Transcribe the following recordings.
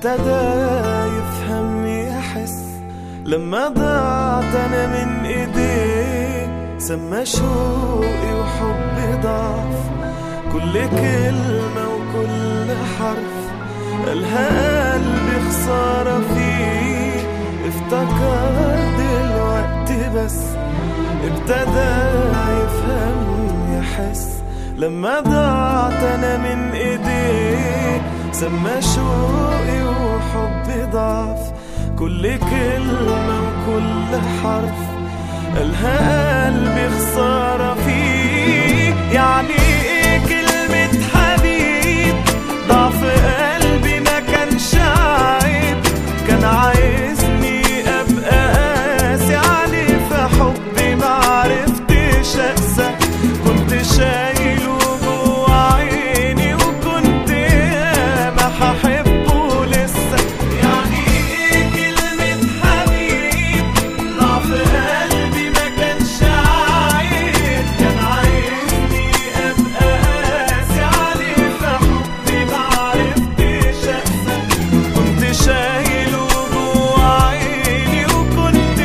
ابتدى يفهمني يحس لما ضعت انا من ايديه سما شوقي وحبي ضعف كل كلمة وكل حرف قالها قلبي خسارة فيه افتكر دلوقتي بس ابتدى يفهم يحس لما ضعت انا من ايديه سما شوقي وحبي ضعف كل كلمة وكل حرف قالها قلبي خسارة فيه يعني ايه كلمة حبيب ضعف قلبي ما كانش عيب كان عايزني ابقى قاسي عليه في حبي ما عرفتش اقسى كنت شايله جوا عيني وكنت ياما هحبه لسه يعني ايه كلمة حبيب ضعف قلبي ما كانش عيب كان عايزني ابقى قاسي عليه في حبي ما عرفتش اقسى كنت شايله جوا عيني وكنت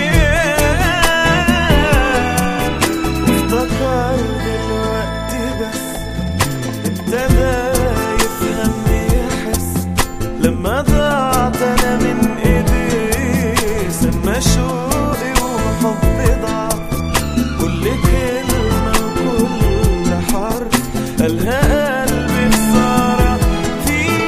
ياما افتكر دلوقتي بس ابتدى يفهمني يحس لما ضعت انا من ايديه سما شوقي وحبي ضعف كل كلمة وكل حرف قالها قلبي خسارة فيه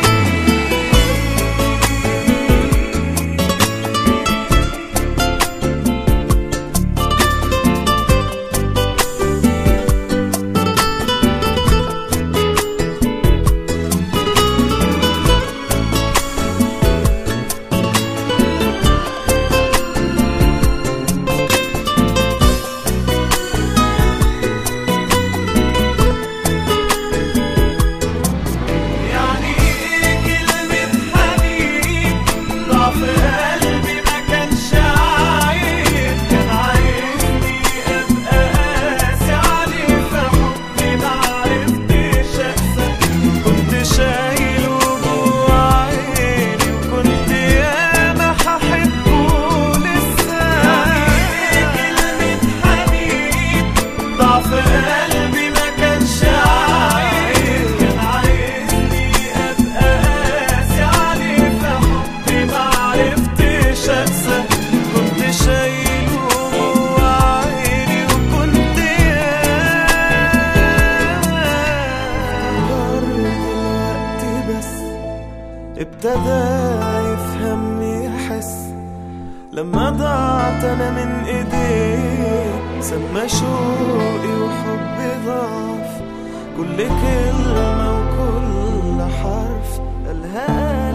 يعني ايه كلمة حبيب ضعف قلبي ما كانش عيب كان عايزني ابقى قاسي عليه في حبي ما عرفتش اقسى كنت شايله جوا عيني وكنت ياما هحبه لسه يعني ايه كلمة حبيب ضعف قلبي ما كانش عيب كان عايزني ابقى قاسي عليه في حبي ما عرفتش اقسى كنت شايله جوا عيني وكنت ياما دلوقتي بس ابتدى يفهمني يحس لما ضعت انا من ايديه سما شوقي وحبي ضعف كل كلمة وكل حرف قالها